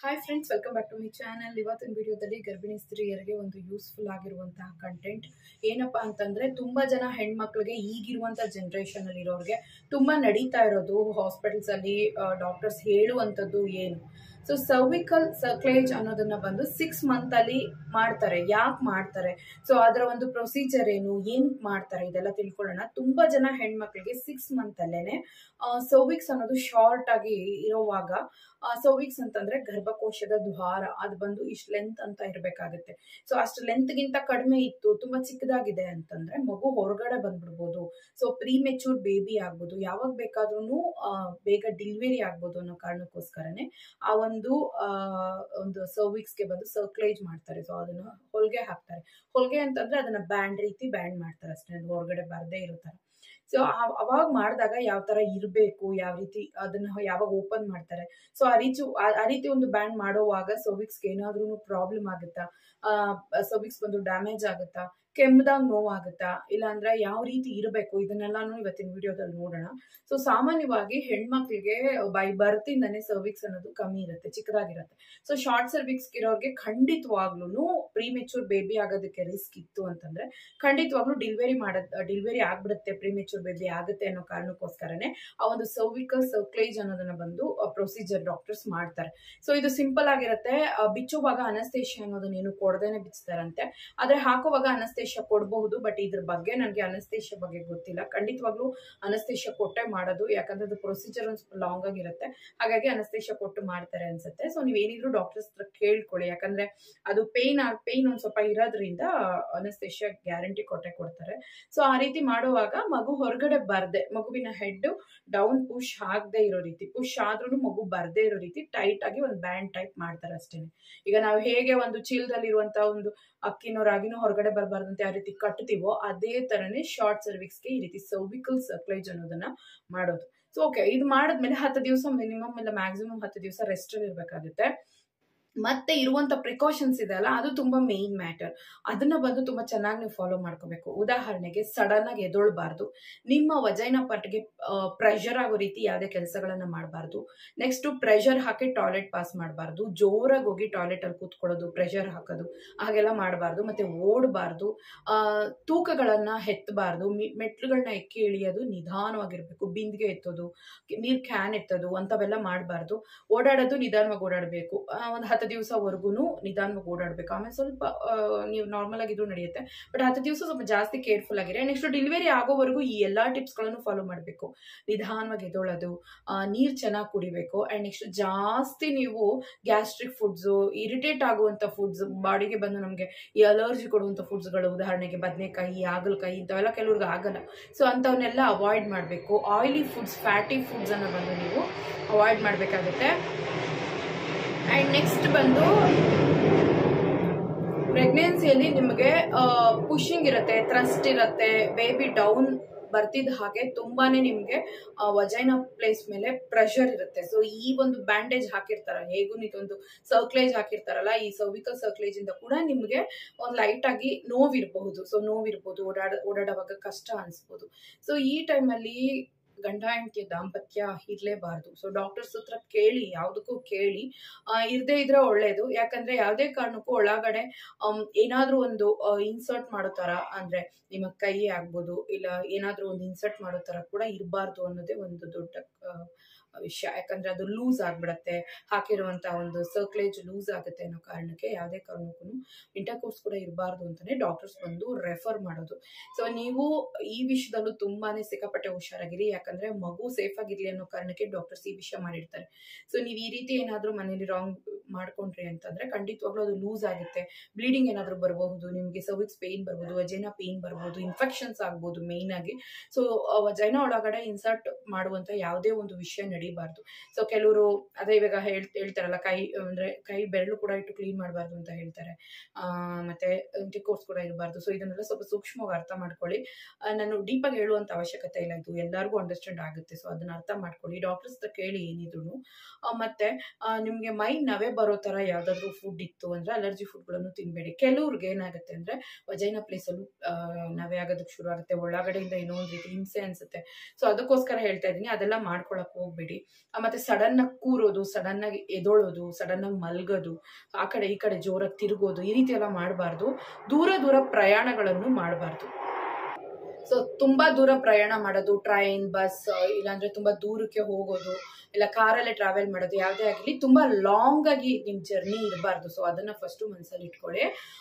hi friends welcome back to my channel ಇವತ್ತಿನ ವಿಡಿಯೋದಲ್ಲಿ ಗರ್ಭಿಣಿ ಸ್ತ್ರೀಯರಿಗೆ ಒಂದು ಯೂಸ್ಫುಲ್ ಆಗಿರುವಂತಹ ಕಂಟೆಂಟ್ ಏನಪ್ಪಾ ಅಂತಂದ್ರೆ ತುಂಬಾ ಜನ ಹೆಣ್ಮಕ್ಳಿಗೆ ಈಗಿರುವಂತ ಜನರೇಷನ್ ಅಲ್ಲಿ ಇರೋರಿಗೆ ತುಂಬಾ ನಡೀತಾ ಇರೋದು ಹಾಸ್ಪಿಟಲ್ಸ್ ಅಲ್ಲಿ ಡಾಕ್ಟರ್ಸ್ ಹೇಳುವಂಥದ್ದು ಏನು ಸೊ ಸರ್ವಿಕಲ್ ಸರ್ಕ್ಲೇಜ್ ಅನ್ನೋದನ್ನ ಬಂದು ಸಿಕ್ಸ್ ಮಂತ್ ಅಲ್ಲಿ ಮಾಡ್ತಾರೆ ಯಾಕೆ ಮಾಡ್ತಾರೆ ಸೊ ಅದರ ಒಂದು ಪ್ರೊಸೀಜರ್ ಏನು ಏನ್ ಮಾಡ್ತಾರೆ ಇದೆಲ್ಲ ತಿಳ್ಕೊಳ್ಳೋಣ ತುಂಬಾ ಜನ ಹೆಣ್ಮಕ್ಳಿಗೆ ಸಿಕ್ಸ್ ಮಂತ್ ಅಲ್ಲೇನೆ ಸರ್ವಿಕ್ಸ್ ಅನ್ನೋದು ಶಾರ್ಟ್ ಆಗಿ ಇರೋವಾಗ ಸರ್ವಿಕ್ಸ್ ಅಂತಂದ್ರೆ ಗರ್ಭಕೋಶದ ದ್ವಾರ ಅದು ಬಂದು ಇಷ್ಟು ಲೆಂತ್ ಅಂತ ಇರಬೇಕಾಗುತ್ತೆ ಸೊ ಅಷ್ಟು ಲೆಂತ್ಗಿಂತ ಕಡಿಮೆ ಇತ್ತು ತುಂಬಾ ಚಿಕ್ಕದಾಗಿದೆ ಅಂತಂದ್ರೆ ಮಗು ಹೊರಗಡೆ ಬಂದ್ಬಿಡ್ಬೋದು ಸೊ ಪ್ರೀ ಮೆಚೂರ್ ಬೇಬಿ ಆಗ್ಬೋದು ಯಾವಾಗ ಬೇಕಾದ್ರೂ ಬೇಗ ಡಿಲಿವರಿ ಆಗ್ಬೋದು ಅನ್ನೋ ಕಾರಣಕ್ಕೋಸ್ಕರನೇ ಆ ಒಂದು ಆ, ಒಂದು ಸರ್ವಿಕ್ಸ್ಗೆ ಬಂದು ಸರ್ಕ್ಲೇಜ್ ಮಾಡ್ತಾರೆ ಸೊ ಅದನ್ನ ಹೊಲಿಗೆ ಹಾಕ್ತಾರೆ ಹೊಲಿಗೆ ಅಂತಂದ್ರೆ ಅದನ್ನ ಬ್ಯಾಂಡ್ ರೀತಿ ಬ್ಯಾಂಡ್ ಮಾಡ್ತಾರೆ ಅಷ್ಟೇ ಅದು ಹೊರಗಡೆ ಬರದೇ ಇರೋ ತರ ಸೊ ಅವಾಗ ಮಾಡಿದಾಗ ಯಾವ ತರ ಇರಬೇಕು ಯಾವ ರೀತಿ ಅದನ್ನ ಯಾವಾಗ ಓಪನ್ ಮಾಡ್ತಾರೆ ಸೊ ಆ ರೀತಿ ಆ- ಆ ರೀತಿ ಒಂದು ಬ್ಯಾಂಡ್ ಮಾಡೋವಾಗ ಸರ್ವಿಕ್ಸ್ಗೆ ಏನಾದ್ರೂ ಪ್ರಾಬ್ಲಮ್ ಆಗುತ್ತಾ ಸರ್ವಿಕ್ಸ್ ಬಂದು ಡ್ಯಾಮೇಜ್ ಆಗುತ್ತಾ ಕೆಮ್ಮದಾಗ ನೋವಾಗುತ್ತಾ ಇಲ್ಲ ಅಂದ್ರೆ ಯಾವ ರೀತಿ ಇರಬೇಕು ಇದನ್ನೆಲ್ಲಾನು ಇವತ್ತಿನ ವಿಡಿಯೋದಲ್ಲಿ ನೋಡೋಣ ಸೊ ಸಾಮಾನ್ಯವಾಗಿ ಹೆಣ್ಮಕ್ಳಿಗೆ ಬೈ ಬರ್ತಿಂದಾನೆ ಸರ್ವಿಕ್ಸ್ ಅನ್ನೋದು ಕಮ್ಮಿ ಇರುತ್ತೆ ಚಿಕ್ಕದಾಗಿರುತ್ತೆ ಸೊ ಶಾರ್ಟ್ ಸರ್ವಿಕ್ಸ್ ಇರೋರಿಗೆ ಖಂಡಿತವಾಗ್ಲೂ ಪ್ರೀಮೆಚೂರ್ ಬೇಬಿ ಆಗೋದಕ್ಕೆ ರಿಸ್ಕ್ ಇತ್ತು ಅಂತಂದ್ರೆ ಖಂಡಿತವಾಗ್ಲೂ ಡಿಲಿವರಿ ಮಾಡೋದ್ ಡಿಲಿವರಿ ಆಗ್ಬಿಡುತ್ತೆ ಪ್ರೀಮೆಚೂರ್ ಬೇಬಿ ಆಗುತ್ತೆ ಅನ್ನೋ ಕಾರಣಕ್ಕೋಸ್ಕರನೇ ಆ ಒಂದು ಸರ್ವಿಕಲ್ ಸರ್ಕ್ಲೇಜ್ ಅನ್ನೋದನ್ನ ಬಂದು ಪ್ರೊಸೀಜರ್ ಡಾಕ್ಟರ್ಸ್ ಮಾಡ್ತಾರೆ ಸೊ ಇದು ಸಿಂಪಲ್ ಆಗಿರುತ್ತೆ ಆ, ಬಿಚ್ಚುವಾಗ ಅನಸ್ತೇಷಿಯಾ ಅನ್ನೋದನ್ನ ಏನು ಕೊಡದೇನೆ ಬಿಚ್ತಾರಂತೆ ಆದ್ರೆ ಹಾಕುವಾಗ ಅನಸ್ತೇಷಿಯಾ ಕೊಡಬಹುದು ಬಟ್ ಇದ್ರ ಬಗ್ಗೆ ನನಗೆ ಅನಸ್ತೇಷಿಯಾ ಬಗ್ಗೆ ಗೊತ್ತಿಲ್ಲ ಖಂಡಿತವಾಗ್ಲೂ ಅನಸ್ತೇಷಿಯಾ ಕೊಟ್ಟೆ ಮಾಡೋದು ಯಾಕಂದ್ರೆ ಅದು ಪ್ರೊಸೀಜರ್ ಒಂದು ಸ್ವಲ್ಪ ಲಾಂಗ್ ಆಗಿರುತ್ತೆ ಹಾಗಾಗಿ ಅನಸ್ತೇಷಿಯಾ ಕೊಟ್ಟು ಮಾಡ್ತಾರೆ ಅನ್ಸುತ್ತೆ ಸೊ ನೀವೇನಿದ್ರು ಡಾಕ್ಟರ್ಸ್ ಹತ್ರ ಕೇಳ್ಕೊಳ್ಳಿ ಯಾಕಂದ್ರೆ ಅದು ಪೇನ್ ಪೇನ್ ಒಂದ್ ಸ್ವಲ್ಪ ಇರೋದ್ರಿಂದ ಅನಸ್ತೇಷಿಯಾ ಗ್ಯಾರಂಟಿ ಕೊಟ್ಟೆ ಕೊಡ್ತಾರೆ ಸೊ ಆ ರೀತಿ ಮಾಡುವಾಗ ಮಗು ಹೊರಗಡೆ ಬರ್ದೆ ಮಗುವಿನ ಹೆಡ್ ಡೌನ್ ಪುಷ್ ಆಗದೆ ಇರೋ ರೀತಿ ಪುಷ್ ಆದ್ರೂ ಮಗು ಬರ್ದೇ ಇರೋ ರೀತಿ ಟೈಟ್ ಆಗಿ ಒಂದು ಬ್ಯಾಂಡ್ ಟೈಪ್ ಮಾಡ್ತಾರೆ ಅಷ್ಟೇನೆ ಈಗ ನಾವು ಹೇಗೆ ಒಂದು ಚೀಲದಲ್ಲಿ ಇರುವಂತ ಒಂದು ಅಕ್ಕಿನೋ ರಾಗಿನೋ ಹೊರಗಡೆ ಬರಬಾರ್ದಂತೆ ಯಾವ ರೀತಿ ಕಟ್ತೀವೋ ಅದೇ ತರನೇ ಶಾರ್ಟ್ ಸರ್ವಿಕ್ಸ್ಗೆ ಈ ರೀತಿ ಸರ್ವಿಕಲ್ ಸರ್ಕ್ಲೇಜ್ ಅನ್ನೋದನ್ನ ಮಾಡೋದು ಸೊ ಓಕೆ ಇದು ಮಾಡಿದ್ಮೇಲೆ ಹತ್ತು ದಿವಸ ಮಿನಿಮಮ್ ಇಲ್ಲ ಮ್ಯಾಕ್ಸಿಮಮ್ ಹತ್ತು ದಿವಸ ರೆಸ್ಟ್ ಅಲ್ಲಿ ಇರ್ಬೇಕಾಗುತ್ತೆ ಮತ್ತೆ ಇರುವಂತ ಪ್ರಿಕಾಷನ್ಸ್ ಇದೆ ಅಲ್ಲ ಅದು ತುಂಬಾ ಮೇನ್ ಮ್ಯಾಟರ್ ಅದನ್ನ ಬಂದು ತುಂಬಾ ಚೆನ್ನಾಗಿ ನೀವು ಫಾಲೋ ಮಾಡ್ಕೋಬೇಕು ಉದಾಹರಣೆಗೆ ಸಡನ್ ಆಗಿ ಎದೊಳ್ಬಾರ್ದು ನಿಮ್ಮ ವಜೈನ ಪಟ್ಗೆ ಪ್ರೆಷರ್ ಆಗೋ ರೀತಿ ಯಾವುದೇ ಕೆಲಸಗಳನ್ನ ಮಾಡಬಾರ್ದು ನೆಕ್ಸ್ಟ್ ಪ್ರೆಷರ್ ಹಾಕಿ ಟಾಯ್ಲೆಟ್ ಪಾಸ್ ಮಾಡಬಾರ್ದು ಜೋರಾಗಿ ಹೋಗಿ ಟಾಯ್ಲೆಟ್ ಅಲ್ಲಿ ಕೂತ್ಕೊಳ್ಳೋದು ಪ್ರೆಷರ್ ಹಾಕೋದು ಹಾಗೆಲ್ಲ ಮಾಡಬಾರ್ದು ಮತ್ತೆ ಓಡಬಾರ್ದು ತೂಕಗಳನ್ನ ಎತ್ತಬಾರ್ದು ಮೆಟ್ಲುಗಳನ್ನ ಎಕ್ಕಿ ಇಳಿಯೋದು ನಿಧಾನವಾಗಿರ್ಬೇಕು ಬಿಂದಿಗೆ ಎತ್ತೋದು ನೀರ್ ಕ್ಯಾನ್ ಎತ್ತೋದು ಅಂತವೆಲ್ಲ ಮಾಡಬಾರ್ದು ಓಡಾಡೋದು ನಿಧಾನವಾಗಿ ಓಡಾಡಬೇಕು ಒಂದು ಹತ್ತು ದಿವಸವರೆಗೂ ನಿಧಾನವಾಗಿ ಓಡಾಡಬೇಕು ಆಮೇಲೆ ಸ್ವಲ್ಪ ಆ, ನೀವು ನಾರ್ಮಲ್ ಆಗಿದ್ರು ನಡೆಯುತ್ತೆ ಬಟ್ ಹತ್ತು ದಿವಸ ಸ್ವಲ್ಪ ಜಾಸ್ತಿ ಕೇರ್ಫುಲ್ ಆಗಿರಿ ನೆಕ್ಸ್ಟ್ ಡೆಲಿವರಿ ಆಗೋವರೆಗೂ ಈ ಎಲ್ಲಾ ಟಿಪ್ಸ್ಗಳನ್ನು ಫಾಲೋ ಮಾಡಬೇಕು ನಿಧಾನವಾಗಿ ಎದೊಳೋದು ನೀರು ಚೆನ್ನಾಗಿ ಕುಡಿಬೇಕು ಆ್ಯಂಡ್ ನೆಕ್ಸ್ಟ್ ಜಾಸ್ತಿ ನೀವು ಗ್ಯಾಸ್ಟ್ರಿಕ್ ಫುಡ್ಸು ಇರಿಟೇಟ್ ಆಗುವಂಥ ಫುಡ್ಸ್ ಬಾಡಿಗೆ ಬಂದು ನಮಗೆ ಈ ಅಲರ್ಜಿ ಕೊಡುವಂಥ ಫುಡ್ಸ್ಗಳು ಉದಾಹರಣೆಗೆ ಬದನೆಕಾಯಿ ಹಾಗಲಕಾಯಿ ಇಂಥವೆಲ್ಲ ಕೆಲವ್ರಿಗೆ ಆಗಲ್ಲ ಸೊ ಅಂಥವನ್ನೆಲ್ಲ ಅವಾಯ್ಡ್ ಮಾಡಬೇಕು ಆಯಿಲಿ ಫುಡ್ಸ್ ಫ್ಯಾಟಿ ಫುಡ್ಸ್ ಅನ್ನು ಬಂದು ನೀವು ಅವಾಯ್ಡ್ ಮಾಡಬೇಕಾಗುತ್ತೆ ಆ್ಯಂಡ್ ನೆಕ್ಸ್ಟ್ ಬಂದು ಪ್ರೆಗ್ನೆನ್ಸಿಯಲ್ಲಿ ನಿಮಗೆ ಪುಷಿಂಗ್ ಇರುತ್ತೆ ಥ್ರಸ್ಟ್ ಇರುತ್ತೆ ಬೇಬಿ ಡೌನ್ ಬರ್ತಿದ್ದ ಹಾಗೆ ತುಂಬಾನೇ ನಿಮಗೆ ವಜೈನ ಪ್ಲೇಸ್ ಮೇಲೆ ಪ್ರೆಷರ್ ಇರುತ್ತೆ ಸೊ ಈ ಒಂದು ಬ್ಯಾಂಡೇಜ್ ಹಾಕಿರ್ತಾರ ಹೇಗೂ ಇದೊಂದು ಸರ್ಕ್ಲೇಜ್ ಹಾಕಿರ್ತಾರಲ್ಲ ಈ ಸರ್ವಿಕಲ್ ಸರ್ಕ್ಲೇಜ್ ಇಂದ ಕೂಡ ನಿಮಗೆ ಒಂದು ಲೈಟ್ ಆಗಿ ನೋವಿರಬಹುದು ಸೊ ನೋವಿರ್ಬೋದು ಓಡಾಡ ಓಡಾಡುವಾಗ ಕಷ್ಟ ಅನ್ಸ್ಬೋದು ಸೊ ಈ ಟೈಮಲ್ಲಿ ಗಂಡ ಹೆಂಡತಿಯ ದಾಂಪತ್ಯ ಇರಲೇಬಾರ್ದು ಸೊ ಡಾಕ್ಟರ್ಸ್ ಹತ್ರ ಕೇಳಿ ಯಾವುದಕ್ಕೂ ಕೇಳಿ ಆ, ಇರ್ದೇ ಇದ್ರೆ ಒಳ್ಳೇದು ಯಾಕಂದ್ರೆ ಯಾವುದೇ ಕಾರಣಕ್ಕೂ ಒಳಗಡೆ ಆಮ್, ಏನಾದ್ರೂ ಒಂದು ಇನ್ಸರ್ಟ್ ಮಾಡೋ ತರ ಅಂದ್ರೆ ನಿಮ್ಮ ಕೈ ಆಗ್ಬೋದು ಇಲ್ಲ ಏನಾದ್ರೂ ಒಂದು ಇನ್ಸರ್ಟ್ ಮಾಡೋ ತರ ಕೂಡ ಇರಬಾರ್ದು ಅನ್ನೋದೇ ಒಂದು ದೊಡ್ಡ ಆ, ವಿಷಯ ಯಾಕಂದ್ರೆ ಅದು ಲೂಸ್ ಆಗ್ಬಿಡತ್ತೆ ಹಾಕಿರುವಂತ ಒಂದು ಸರ್ಕ್ಲೇಜ್ ಲೂಸ್ ಆಗುತ್ತೆ ಅನ್ನೋ ಕಾರಣಕ್ಕೆ ಯಾವುದೇ ಕಾರಣಕ್ಕೂ ಇಂಟರ್ಕೋರ್ಸ್ ಕೂಡ ಇರಬಾರ್ದು ಅಂತಾನೆ ಡಾಕ್ಟರ್ಸ್ ಬಂದು ರೆಫರ್ ಮಾಡೋದು ಸೊ ನೀವು ಈ ವಿಷಯದಲ್ಲೂ ತುಂಬಾನೇ ಸಿಕ್ಕಾಪಟ್ಟೆ ಹುಷಾರಾಗಿರಿ ಯಾಕಂದ್ರೆ ಮಗು ಸೇಫ್ ಆಗಿರ್ಲಿ ಅನ್ನೋ ಕಾರಣಕ್ಕೆ ಡಾಕ್ಟರ್ಸ್ ಈ ವಿಷಯ ಮಾಡಿರ್ತಾರೆ ಸೊ ನೀವು ಈ ರೀತಿ ಏನಾದ್ರೂ ಮನೇಲಿ ರಾಂಗ್ ಮಾಡ್ಕೊಂಡ್ರಿ ಅಂತಂದ್ರೆ ಖಂಡಿತವಾಗ್ಲೂ ಅದು ಲೂಸ್ ಆಗುತ್ತೆ ಬ್ಲೀಡಿಂಗ್ ಏನಾದ್ರೂ ಬರಬಹುದು ನಿಮಗೆ ಸರ್ವಿಕ್ಸ್ ಪೇನ್ ಬರ್ಬೋದು ವಜೈನ ಪೇನ್ ಬರ್ಬೋದು ಇನ್ಫೆಕ್ಷನ್ಸ್ ಆಗ್ಬೋದು ಮೇನ್ ಆಗಿ ಸೊ ವಜೈನ ಒಳಗಡೆ ಇನ್ಸರ್ಟ್ ಮಾಡುವಂತ ಯಾವುದೇ ಒಂದು ವಿಷಯ ನಡಿಬಾರ್ದು ಸೊ ಕೆಲವರು ಅದೇ ಇವಾಗ ಹೇಳ್ ಹೇಳ್ತಾರಲ್ಲ ಕೈ ಅಂದ್ರೆ ಕೈ ಬೆರಳು ಕೂಡ ಇಟ್ಟು ಕ್ಲೀನ್ ಮಾಡಬಾರ್ದು ಅಂತ ಹೇಳ್ತಾರೆ ಆ, ಮತ್ತೆ ಇಂಟಿಕೋರ್ಸ್ ಕೂಡ ಇರಬಾರ್ದು ಸೊ ಇದನ್ನೆಲ್ಲ ಸ್ವಲ್ಪ ಸೂಕ್ಷ್ಮವಾಗಿ ಅರ್ಥ ಮಾಡ್ಕೊಳ್ಳಿ ಆ, ನಾನು ಡೀಪಾಗಿ ಹೇಳುವಂತ ಅವಶ್ಯಕತೆ ಇಲ್ಲ ಇದು ಎಲ್ಲರಿಗೂ ಅಂಡರ್ಸ್ಟ್ಯಾಂಡ್ ಆಗುತ್ತೆ ಸೊ ಅದನ್ನ ಅರ್ಥ ಮಾಡ್ಕೊಳ್ಳಿ ಡಾಕ್ಟರ್ಸ್ ಹತ್ರ ಕೇಳಿ ಏನಿದ್ರು ಮತ್ತೆ ಆ, ನಿಮ್ಗೆ ಮೈ ನವೆ ಬರೋ ಥರ ಯಾವುದಾದ್ರೂ ಫುಡ್ ಇತ್ತು ಅಂದರೆ ಅಲರ್ಜಿ ಫುಡ್ಗಳನ್ನು ತಿನ್ನಬೇಡಿ ಕೆಲವ್ರಿಗೆ ಏನಾಗುತ್ತೆ ಅಂದರೆ ವಜೈನ ಪ್ಲೇಸಲ್ಲೂ ನಾವೇ ಆಗೋದಕ್ಕೆ ಶುರು ಆಗುತ್ತೆ ಒಳಗಡೆಯಿಂದ ಏನೋ ಒಂದು ರೀತಿ ಹಿಂಸೆ ಅನಿಸುತ್ತೆ ಸೊ ಅದಕ್ಕೋಸ್ಕರ ಹೇಳ್ತಾ ಇದ್ದೀನಿ ಅದೆಲ್ಲ ಮಾಡ್ಕೊಳಕ್ಕೆ ಹೋಗ್ಬೇಡಿ ಆ, ಮತ್ತೆ ಸಡನ್ನಾಗಿ ಕೂರೋದು ಸಡನ್ನಾಗಿ ಎದೊಳೋದು ಸಡನ್ನಾಗಿ ಮಲ್ಗೋದು ಆ ಕಡೆ ಈ ಕಡೆ ಜೋರಾಗಿ ತಿರುಗೋದು ಈ ರೀತಿ ಎಲ್ಲ ಮಾಡಬಾರ್ದು ದೂರ ದೂರ ಪ್ರಯಾಣಗಳನ್ನು ಮಾಡಬಾರ್ದು ಸೊ ತುಂಬಾ ದೂರ ಪ್ರಯಾಣ ಮಾಡೋದು ಟ್ರೈನ್ ಬಸ್ ಇಲ್ಲಾಂದ್ರೆ ತುಂಬಾ ದೂರಕ್ಕೆ ಹೋಗೋದು ಇಲ್ಲ ಕಾರಲ್ಲೇ ಟ್ರಾವೆಲ್ ಮಾಡೋದು ಯಾವುದೇ ಆಗಲಿ ತುಂಬಾ ಲಾಂಗ್ ಆಗಿ ನಿಮ್ ಜರ್ನಿ ಇರಬಾರ್ದು ಸೊ ಅದನ್ನ ಫಸ್ಟ್ ಮನಸ್ಸಲ್ಲಿ ಇಟ್ಕೊಳ್ಳಿ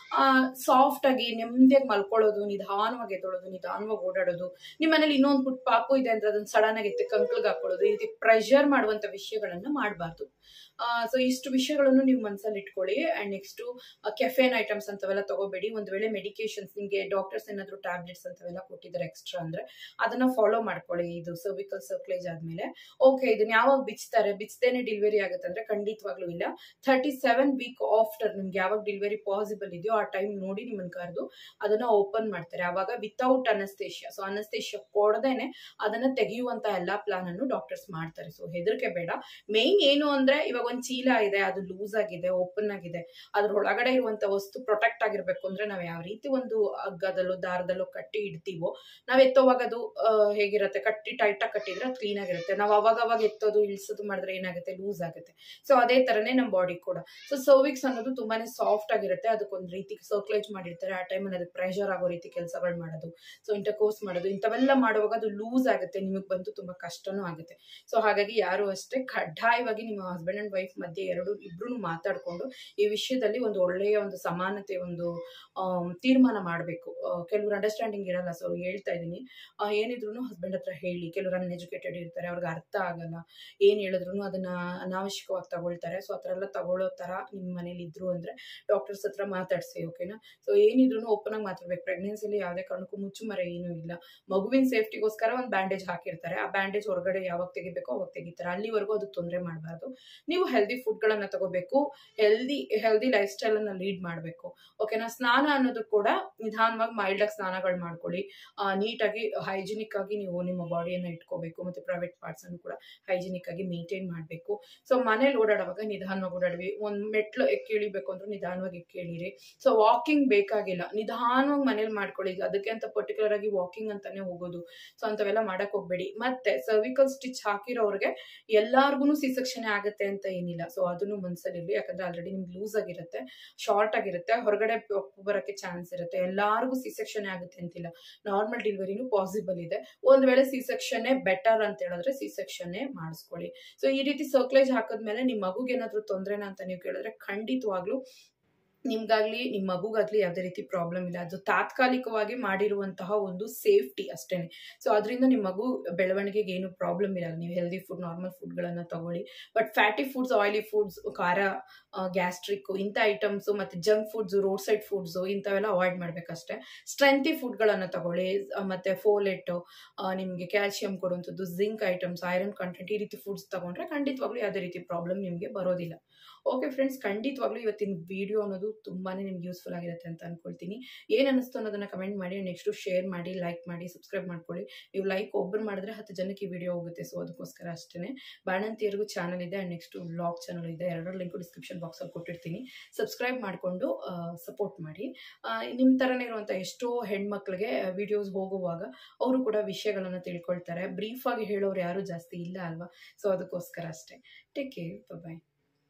ಸಾಫ್ಟ್ ಆಗಿ ನೆಮ್ಮದಿಯಾಗಿ ಮಲ್ಕೊಳ್ಳೋದು ನಿಧಾನವಾಗಿ ಎದ್ದೊಳೋದು ನಿಧಾನವಾಗಿ ಓಡಾಡೋದು ನಿಮ್ಮ ಮನೇಲಿ ಇನ್ನೊಂದು ಪುಟ್ ಪಾಪು ಇದೆ ಅಂದ್ರೆ ಅದನ್ನ ಸಡನ್ ಆಗಿ ಎತ್ತಿ ಕಂಕ್ಳಿಗೆ ಹಾಕೊಳ್ಳೋದು ಈ ರೀತಿ ಪ್ರೆಷರ್ ಮಾಡುವಂತ ವಿಷಯಗಳನ್ನ ಮಾಡಬಾರ್ದು ಸೊ ಇಷ್ಟು ವಿಷಯಗಳನ್ನು ನೀವು ಮನಸ್ಸಲ್ಲಿ ಇಟ್ಕೊಳ್ಳಿ ಅಂಡ್ ನೆಕ್ಸ್ಟ್ ಕೆಫೆನ್ ಐಟಮ್ಸ್ ಅಂತವೆಲ್ಲ ತಗೋಬೇಡಿ ಒಂದು ವೇಳೆ ಮೆಡಿಕೇಶನ್ಸ್ ನಿಮಗೆ ಡಾಕ್ಟರ್ಸ್ ಏನಾದ್ರು ಟ್ಯಾಬ್ಲೆಟ್ಸ್ ಅಂತವೆಲ್ಲ ಕೊಟ್ಟಿದ್ದಾರೆ ಎಕ್ಸ್ಟ್ರಾ ಅಂದ್ರೆ ಅದನ್ನ ಫಾಲೋ ಮಾಡ್ಕೊಳ್ಳಿ ಇದು ಸರ್ವಿಕಲ್ ಸರ್ಕ್ಲೇಜ್ ಆದ್ಮೇಲೆ ಓಕೆ ಇದನ್ನ ಯಾವಾಗ ಬಿಚ್ತಾರೆ ಬಿಚ್ಚದೇನೆ ಡೆಲಿವರಿ ಆಗುತ್ತೆ ಅಂದ್ರೆ ಖಂಡಿತವಾಗ್ಲೂ ಇಲ್ಲ ಥರ್ಟಿ ಸೆವೆನ್ ವೀಕ್ ಆಫ್ಟರ್ ನಿಮ್ಗೆ ಯಾವಾಗ ಡೆಲಿವರಿ ಪಾಸಿಬಲ್ ಇದೆಯೋ ಆ ಟೈಮ್ ನೋಡಿ ನಿಮ್ಮನ್ನ ಕರೆದು ಅದನ್ನ ಓಪನ್ ಮಾಡ್ತಾರೆ ಅವಾಗ ವಿತೌಟ್ ಅನಸ್ತೇಷಿಯಾ ಸೊ ಅನಸ್ತೇಷಿಯಾ ಕೊಡದೇನೆ ಅದನ್ನ ತೆಗೆಯುವಂತ ಎಲ್ಲಾ ಪ್ಲಾನ್ ಅನ್ನು ಡಾಕ್ಟರ್ಸ್ ಮಾಡ್ತಾರೆ ಸೊ ಹೆದರಿಕೆ ಬೇಡ ಮೇನ್ ಏನು ಅಂದ್ರೆ ಇವಾಗ ಒಂದ್ ಚೀಲ ಇದೆ ಅದು ಲೂಸ್ ಆಗಿದೆ ಓಪನ್ ಆಗಿದೆ ಅದ್ರ ಒಳಗಡೆ ಇರುವಂತ ವಸ್ತು ಪ್ರೊಟೆಕ್ಟ್ ಆಗಿರ್ಬೇಕು ಅಂದ್ರೆ ನಾವ್ ಯಾವ ರೀತಿ ಒಂದು ಹಗ್ಗದಲ್ಲೋ ದಾರದಲ್ಲೋ ಕಟ್ಟಿ ಇಡ್ತೀವೋ ನಾವ್ ಎತ್ತೋವಾಗ ಅದು ಆ, ಹೇಗಿರುತ್ತೆ ಕಟ್ಟಿ ಟೈಟ್ ಆಗಿ ಕಟ್ಟಿದ್ರೆ ಅದು ಕ್ಲೀನ್ ಆಗಿರುತ್ತೆ ನಾವ್ ಅವಾಗ ಅವಾಗ ಎತ್ತೋದು ಇಳಿಸೋದು ಮಾಡಿದ್ರೆ ಏನಾಗುತ್ತೆ ಲೂಸ್ ಆಗುತ್ತೆ ಸೊ ಅದೇ ತರನೇ ನಮ್ಮ ಬಾಡಿ ಕೂಡ ಸೊ ಸರ್ವಿಕ್ಸ್ ಅನ್ನೋದು ತುಂಬಾನೇ ಸಾಫ್ಟ್ ಆಗಿರುತ್ತೆ ಅದಕ್ಕೊಂದ್ ರೀತಿ ಸರ್ಕ್ಲೇಜ್ ಮಾಡಿರ್ತಾರೆ ಆ ಟೈಮಲ್ಲಿ ಅದಕ್ಕೆ ಪ್ರೆಷರ್ ಆಗೋ ರೀತಿ ಕೆಲಸಗಳು ಮಾಡೋದು ಸೊ ಇಂಟರ್ಕೋರ್ಸ್ ಮಾಡೋದು ಇಂಥವೆಲ್ಲ ಮಾಡುವಾಗ ಅದು ಲೂಸ್ ಆಗುತ್ತೆ ನಿಮಗೆ ಬಂದು ತುಂಬಾ ಕಷ್ಟನೂ ಆಗುತ್ತೆ ಸೊ ಹಾಗಾಗಿ ಯಾರು ಅಷ್ಟೇ ಕಡ್ಡಾಯವಾಗಿ ನಿಮ್ಮ ಹಸ್ಬೆಂಡ್ ಅಂಡ್ ವೈಫ್ ಮಧ್ಯೆ ಎರಡು ಇಬ್ರು ಮಾತಾಡ್ಕೊಂಡು ಈ ವಿಷಯದಲ್ಲಿ ಒಂದು ಒಳ್ಳೆಯ ಒಂದು ಸಮಾನತೆ ಒಂದು ಆಮ್, ತೀರ್ಮಾನ ಮಾಡಬೇಕು ಕೆಲವ್ರು ಅಂಡರ್ಸ್ಟ್ಯಾಂಡಿಂಗ್ ಇರಲ್ಲ ಸೊ ಹೇಳ್ತಾ ಇದ್ದೀನಿ ಏನಿದ್ರು ಹಸ್ಬೆಂಡ್ ಹತ್ರ ಹೇಳಿ ಕೆಲವರು ಅನ್ಎಜುಕೇಟೆಡ್ ಇರ್ತಾರೆ ಅವ್ರಿಗೆ ಅರ್ಥ ಆಗಲ್ಲ ಏನ್ ಹೇಳಿದ್ರು ಅದನ್ನ ಅನಾವಶ್ಯಕವಾಗಿ ತಗೊಳ್ತಾರೆ ಸೊ ಆ ಥರ ಎಲ್ಲ ತಗೊಳ್ಳೋ ತರ ನಿಮ್ಮ ಮನೇಲಿ ಇದ್ರು ಅಂದ್ರೆ ಡಾಕ್ಟರ್ಸ್ ಹತ್ರ ಮಾತಾಡ್ಸಿ ಓಕೆನಾ ಸೊ ಏನಿದ್ರು ಓಪನ್ ಆಗಿ ಮಾತಾಡ್ಬೇಕು ಪ್ರೆಗ್ನೆನ್ಸಿಲಿ ಯಾವುದೇ ಕಾರಣಕ್ಕೂ ಮುಚ್ಚುಮರೆ ಏನೂ ಇಲ್ಲ ಮಗುವಿನ ಸೇಫ್ಟಿಗೋಸ್ಕರ ಒಂದು ಬ್ಯಾಂಡೇಜ್ ಹಾಕಿರ್ತಾರೆ ಆ ಬ್ಯಾಂಡೇಜ್ ಹೊರಗಡೆ ಯಾವಾಗ ತೆಗಿಬೇಕೋ ಅವಾಗ ತೆಗಿತಾರೆ ಅಲ್ಲಿವರೆಗೂ ಅದು ತೊಂದರೆ ಮಾಡಬಾರ್ದು ನೀವು ಹೆಲ್ದಿ ಫುಡ್ಗಳನ್ನ ತಗೋಬೇಕು ಹೆಲ್ದಿ ಹೆಲ್ದಿ ಲೈಫ್ ಸ್ಟೈಲ್ ಅನ್ನ ಲೀಡ್ ಮಾಡಬೇಕು ಓಕೆನಾ ಸ್ನಾನ ಅನ್ನೋದು ಕೂಡ ನಿಧಾನವಾಗಿ ಮೈಲ್ಡ್ ಆಗಿ ಸ್ನಾನಗಳು ಮಾಡ್ಕೊಳ್ಳಿ ನೀಟಾಗಿ ಹೈಜಿನಿಕ್ ಆಗಿ ನೀವು ನಿಮ್ಮ ಬಾಡಿಯನ್ನ ಇಟ್ಕೋಬೇಕು ಮತ್ತೆ ಪ್ರೈವೇಟ್ ಪಾರ್ಟ್ಸ್ ಅನ್ನು ಕೂಡ ಹೈಜಿನಿಕ್ ಆಗಿ ಮೇಂಟೈನ್ ಮಾಡಬೇಕು ಸೊ ಮನೇಲಿ ಓಡಾಡುವಾಗ ನಿಧಾನವಾಗಿ ಓಡಾಡ್ವಿ ಒಂದ್ ಮೆಟ್ಲು ಎಕ್ಕಿ ಇಳಿಬೇಕು ಅಂದ್ರೆ ನಿಧಾನವಾಗಿ ಎಕ್ಕಿ ಇಳೀರಿ ಸೊ ವಾಕಿಂಗ್ ಬೇಕಾಗಿಲ್ಲ ನಿಧಾನವಾಗಿ ಮನೇಲಿ ಮಾಡ್ಕೊಳ್ಳಿ ಅದಕ್ಕೆ ಅಂತ ಪರ್ಟಿಕ್ಯುಲರ್ ಆಗಿ ವಾಕಿಂಗ್ ಅಂತಾನೆ ಹೋಗೋದು ಸೊ ಅಂತವೆಲ್ಲ ಮಾಡಕ್ ಹೋಗ್ಬೇಡಿ ಮತ್ತೆ ಸರ್ವಿಕಲ್ ಸ್ಟಿಚ್ ಹಾಕಿರೋರ್ಗೆ ಎಲ್ಲಾರ್ಗು ಸಿ ಸೆಕ್ಷನ್ ಆಗುತ್ತೆ ಅಂತ ಏನಿಲ್ಲ ಸೊ ಅದನ್ನು ಮನ್ಸಲ್ಲಿರ್ಲಿ ಯಾಕಂದ್ರೆ ಆಲ್ರೆಡಿ ನಿಮ್ಗೆ ಲೂಸ್ ಆಗಿರುತ್ತೆ ಶಾರ್ಟ್ ಆಗಿರುತ್ತೆ ಹೊರಗಡೆ ಪ- ಬರಕ್ಕೆ ಚಾನ್ಸ್ ಇರುತ್ತೆ ಎಲ್ಲಾರ್ಗು ಸಿ ಸೆಕ್ಷನ್ ಆಗುತ್ತೆ ಅಂತಿಲ್ಲ ನಾರ್ಮಲ್ ಡೆಲಿವರಿನೂ ಪಾಸಿಬಲ್ ಇದೆ ಒಂದ್ ವೇಳೆ ಸಿ ಸೆಕ್ಷನ್ ಬೆಟರ್ ಅಂತ ಹೇಳಿದ್ರೆ ಸಿ ಸೆಕ್ಷನ್ ಮಾಡಿಸ್ಕೊಳ್ಳಿ ಸೊ ಈ ರೀತಿ ಸರ್ಕ್ಲೇಜ್ ಹಾಕಿದ್ಮೇಲೆ ನಿಮ್ ಮಗುಗೆ ಏನಾದ್ರು ತೊಂದ್ರೆನಾ ಅಂತ ನೀವು ಕೇಳಿದ್ರೆ ಖಂಡಿತವಾಗ್ಲೂ ನಿಮ್ಗಾಗ್ಲಿ ನಿಮ್ಮ ಮಗುಗಾಗ್ಲಿ ಯಾವುದೇ ರೀತಿ ಪ್ರಾಬ್ಲಮ್ ಇಲ್ಲ ಅದು ತಾತ್ಕಾಲಿಕವಾಗಿ ಮಾಡಿರುವಂತಹ ಒಂದು ಸೇಫ್ಟಿ ಅಷ್ಟೇನೆ ಸೊ ಅದರಿಂದ ನಿಮ್ಮ ಮಗು ಬೆಳವಣಿಗೆಗೆ ಏನು ಪ್ರಾಬ್ಲಮ್ ಇರಲ್ಲ ನೀವು ಹೆಲ್ದಿ ಫುಡ್ ನಾರ್ಮಲ್ ಫುಡ್ಗಳನ್ನ ತಗೊಳ್ಳಿ but fatty foods oily foods ಖಾರ ಗ್ಯಾಸ್ಟ್ರಿಕ್ ಇಂಥ ಐಟಮ್ಸು ಮತ್ತೆ junk foods roadside foods ಇಂಥವೆಲ್ಲ ಅವಾಯ್ಡ್ ಮಾಡ್ಬೇಕಷ್ಟೇ ಸ್ಟ್ರೆಂತಿ ಫುಡ್ಗಳನ್ನ ತಗೊಳ್ಳಿ ಆ, ಮತ್ತೆ ಫೋಲೆಟ್ ನಿಮಗೆ ಕ್ಯಾಲ್ಸಿಯಂ ಕೊಡುವಂಥದ್ದು ಜಿಂಕ್ ಐಟಮ್ಸ್ ಐರನ್ ಕಂಟೆಂಟ್ ಈ ರೀತಿ ಫುಡ್ಸ್ ತಗೊಂಡ್ರೆ ಖಂಡಿತವಾಗ್ಲೂ ಯಾವುದೇ ರೀತಿ ಪ್ರಾಬ್ಲಮ್ ನಿಮಗೆ ಬರೋದಿಲ್ಲ ಓಕೆ ಫ್ರೆಂಡ್ಸ್ ಖಂಡಿತವಾಗ್ಲೂ ಇವತ್ತಿನ ವಿಡಿಯೋ ಅನ್ನೋದು ತುಂಬಾನೇ ನಿಮ್ಗೆ ಯೂಸ್ಫುಲ್ ಆಗಿರುತ್ತೆ ಅಂತ ಅನ್ಕೊಳ್ತೀನಿ ಏನ್ ಅನಿಸ್ತು ಅನ್ನೋದನ್ನ ಕಮೆಂಟ್ ಮಾಡಿ ನೆಕ್ಸ್ಟ್ ಶೇರ್ ಮಾಡಿ ಲೈಕ್ ಮಾಡಿ ಸಬ್ಸ್ಕ್ರೈಬ್ ಮಾಡ್ಕೊಳ್ಳಿ ನೀವು ಲೈಕ್ ಒಬ್ಬರು ಮಾಡಿದ್ರೆ ಹತ್ತು ಜನಕ್ಕೆ ಈ ವಿಡಿಯೋ ಹೋಗುತ್ತೆ ಸೊ ಅದಕ್ಕೋಸ್ಕರ ಅಷ್ಟೇ ಬಾಣಂತಿಯರಿಗೂ ಚಾನಲ್ ಇದೆ ಆ್ಯಂಡ್ ನೆಕ್ಸ್ಟ್ ವ್ಲಾಗ್ ಚಾನಲ್ ಇದೆ ಎರಡರ ಲಿಂಕು ಡಿಸ್ಕ್ರಿಪ್ಷನ್ ಬಾಕ್ಸಲ್ಲಿ ಕೊಟ್ಟಿರ್ತೀನಿ ಸಬ್ಸ್ಕ್ರೈಬ್ ಮಾಡಿಕೊಂಡು ಸಪೋರ್ಟ್ ಮಾಡಿ ನಿಮ್ಮ ಥರನೇ ಇರುವಂಥ ಎಷ್ಟೋ ಹೆಣ್ಮಕ್ಳಿಗೆ ವಿಡಿಯೋಸ್ ಹೋಗುವಾಗ ಅವರು ಕೂಡ ವಿಷಯಗಳನ್ನು ತಿಳ್ಕೊಳ್ತಾರೆ ಬ್ರೀಫಾಗಿ ಹೇಳೋರು ಯಾರು ಜಾಸ್ತಿ ಇಲ್ಲ ಅಲ್ವಾ ಸೊ ಅದಕ್ಕೋಸ್ಕರ ಅಷ್ಟೇ ಟೇಕ್ ಕೇರ್ ಬಾಯ್